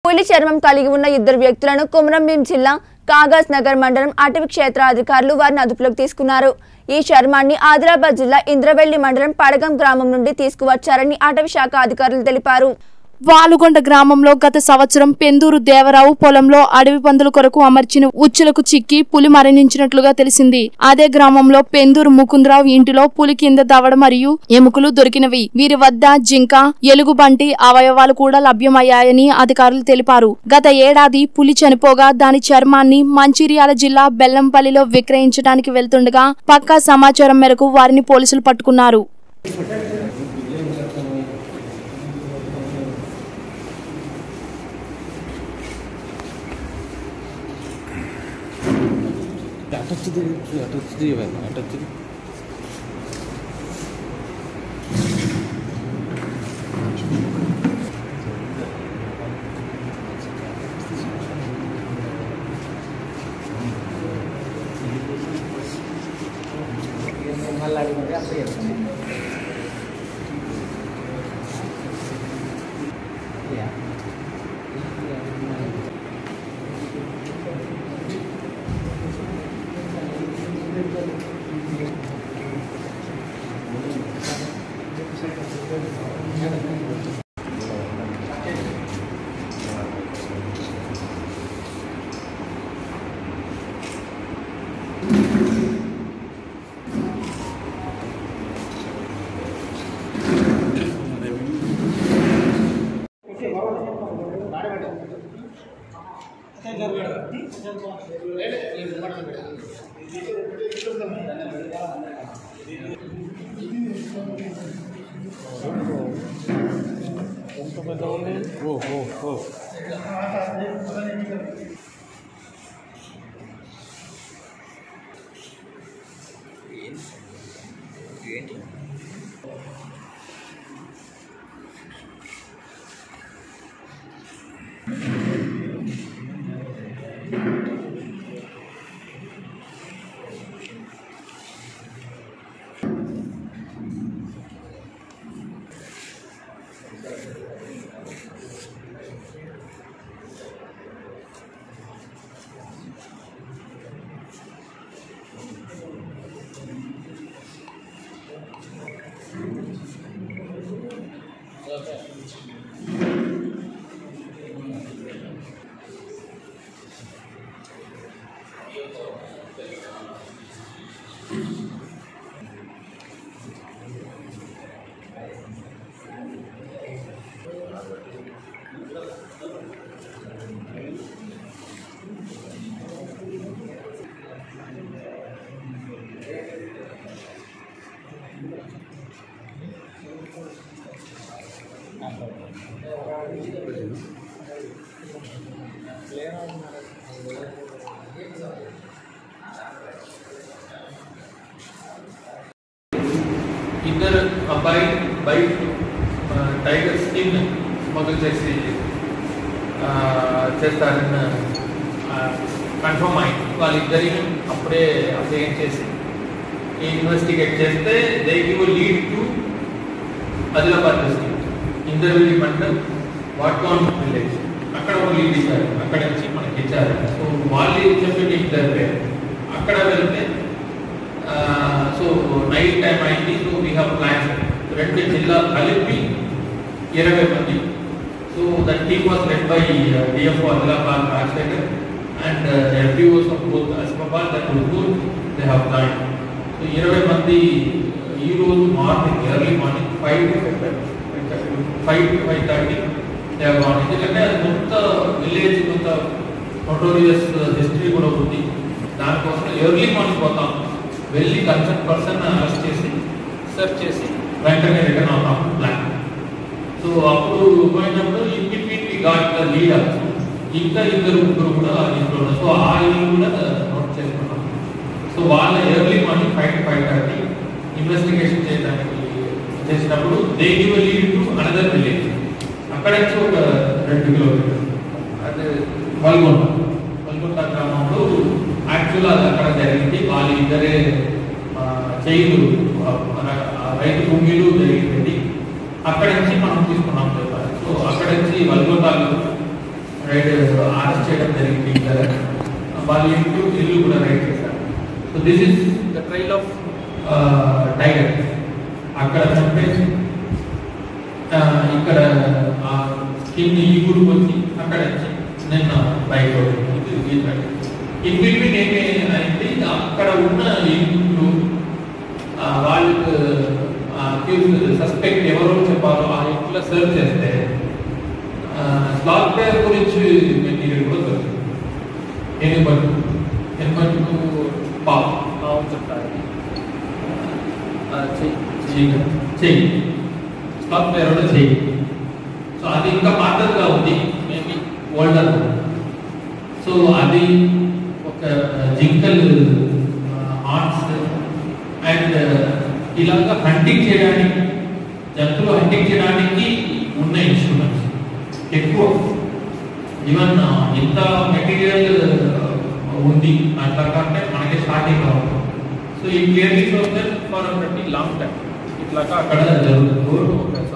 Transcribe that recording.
పులి చర్మం కలిగి ఉన్న ఇద్దరు వ్యక్తులను కొమరంభీం జిల్లా కాగజ్ నగర్ మండలం అటవీ క్షేత్ర అధికారులు వారిని అదుపులోకి తీసుకున్నారు ఈ చర్మాన్ని ఆదిలాబాద్ జిల్లా ఇంద్రవెల్లి మండలం పడగం గ్రామం నుండి తీసుకువచ్చారని అటవీ శాఖ అధికారులు తెలిపారు వాలుగొండ గ్రామంలో గత సంవత్సరం పెందూరు దేవరావు పొలంలో అడవి పందుల కొరకు అమర్చిన ఉచ్చులకు చిక్కి పులి మరణించినట్లుగా తెలిసింది అదే గ్రామంలో పెందూరు ముకుందరావు ఇంటిలో పులి కింద దవడ మరియు ఎముకలు దొరికినవి వీరి వద్ద జింక ఎలుగుబంటి అవయవాలు కూడా లభ్యమయ్యాయని అధికారులు తెలిపారు గత ఏడాది పులి చనిపోగా దాని చర్మాన్ని మంచిర్యాల జిల్లా బెల్లంపల్లిలో విక్రయించడానికి వెళ్తుండగా పక్కా సమాచారం మేరకు వారిని పోలీసులు పట్టుకున్నారు అటొచ్చింది అటొచ్చింది అటొచ్చింది ఓ ఓ ఓ ఇద్దరు అబ్బాయి బైక్ ఆ, టైగర్ స్కిన్ స్మగుల్ చేసి ఆ, చేస్తారని ఆ, కన్ఫర్మ్ అయింది వాళ్ళిద్దరిని అప్పుడే అప్డేట్ చేసి ఇన్వెస్టిగేట్ చేస్తే they give lead to Adilabad district Indervelli mandal Watkan village అక్కడ ఒక లీడ్ ఇచ్చారు అక్కడ నుంచి మనకి ఇచ్చారు సో వాళ్ళు చెప్పిన ఇద్దరు పేరు అక్కడ వెళ్తే సో నైట్ టైం అయింది సో వీ హ్యావ్ ప్లాన్ రెండు జిల్లా కలిపి ఇరవై మంది so that team was led by DFO Adilabad Rajasekhar and FDOs of both Asmabad that ఉర్దూర్ దే హ్యావ్ ప్లాన్ సో ఇరవై మంది ఈ రోజు morning early morning five five to five thirty they have gone ఎందుకంటే అది కొంత విలేజ్ కొంత నోటోరియస్ హిస్టరీ కూడా ఉంది దానికోసం ఎర్లీ మార్నింగ్ పోతాం వెళ్ళి కన్సర్న్ పర్సన్ అరెస్ట్ చేసి సెర్చ్ చేసి వెంటనే రిటర్న్ అవుతాం ప్లాన్ సో అప్పుడు పోయినప్పుడు in between we got the lead also ఇంకా ఇద్దరు ముగ్గురు కూడా ఇంట్లో ఉన్నారు సో ఆ ఇల్లు కూడా నోట్ చేసుకున్నాం సో వాళ్ళ early morning five to five thirty investigation చేయడానికి చేసినప్పుడు they give lead to another village అక్కడ నుంచి ఒక రెండు కిలోమీటర్ అదే వల్గొండ వల్గొండ గ్రామంలో యాక్చువల్ అది అక్కడ జరిగింది వాళ్ళు ఇద్దరే ఆ, చేయులు ఆ, మన ఆ రైతు భూమిలు జరిగింది అక్కడ నుంచి మనం తీసుకున్నాం చెప్పాలి సో అక్కడ నుంచి వల్గొండలో రైడ్ అరెస్ట్ చేయడం జరిగింది ఇక్కడ వాళ్ళ ఇల్లు ఇల్లు కూడా రైడ్ చేశారు so this is the trail of tiger అక్కడ చంపేసి ఆ, ఇక్కడ ఆ స్కిన్ ఈ గుడికి వచ్చి అక్కడ వచ్చి నిన్న బయట ఇన్ బిట్వీన్ ఏమి అయింది అక్కడ ఉన్న ఇల్లు ఆ, వాళ్ళకు అక్యూజ్ సస్పెక్ట్ ఎవరో చెప్పారో ఆ ఇంట్లో సర్చ్ చేస్తే స్లాట్ పేర్ గురించి మెటీరియల్ కూడా దొరికింది ఎనుబట్టు ఎనుబట్టు పావు పావు చెప్తారు చెయ్యి చెయ్యి స్లాట్ పేర్ కూడా చెయ్యి సో అది ఇంకా పాతగా ఉంది మేబీ ఓల్డర్ సో అది ఒక జింకల్ ఆర్ట్స్ అండ్ ఇలాగా హంటింగ్ చేయడానికి జంతువులు హంటింగ్ చేయడానికి ఉన్న ఇన్స్ట్రుమెంట్స్ ఎక్కువ ఈవెన్ ఇంత మెటీరియల్ ఉంది అట్లా కంటే మనకి స్టార్టింగ్ అవ్వదు సో ఈ క్లియర్లీ షోస్ దట్ ఫర్ ప్రతి లాంగ్ టైం ఇట్లాగా అక్కడ జరుగుతుంది ఒక